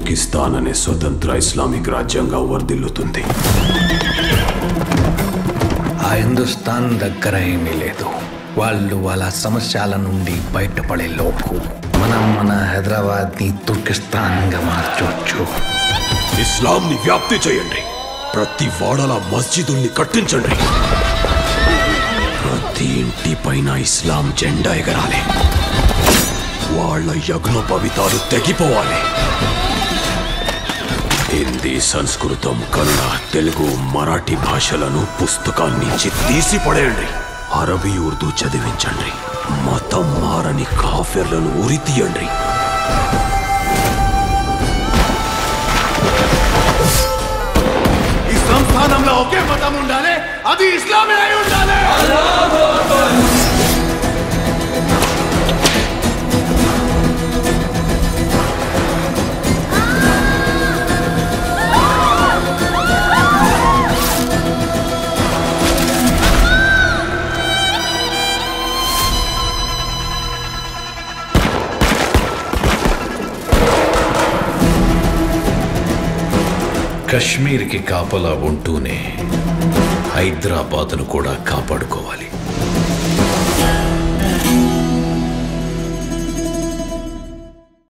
తుర్కిస్తాన్ అనే స్వతంత్ర ఇస్లామిక్ రాజ్యంగా వర్ధిల్లుతుంది ఆ హిందుస్థాన్ దగ్గర ఏమీ లేదు వాళ్ళు వాళ్ళ సమస్యల నుండి బయటపడే లోపు మనం మన హైదరాబాద్ ని తుర్కిస్తాన్గా మార్చవచ్చు ఇస్లాంని వ్యాప్తి చేయండి ప్రతి వాడల మస్జిదుల్ని కట్టించండి ప్రతి ఇంటి పైన ఇస్లాం జెండా ఎగరాలి వాళ్ళ యజ్ఞోపవితాలు తెగిపోవాలి హిందీ సంస్కృతం కన్నడ తెలుగు మరాఠీ భాషలను పుస్తకాన్నించి తీసి పడేయండి అరబీ ఉర్దూ చదివించండి మతం మారని కాఫెర్లను ఉరి తీయండి ఈ సంస్థానంలో ఒకే మతం ఉండాలి అది ఇస్లామే అయి ఉండాలి కశ్మీర్కి కాపలా ఉంటూనే హైదరాబాద్ను కూడా కాపాడుకోవాలి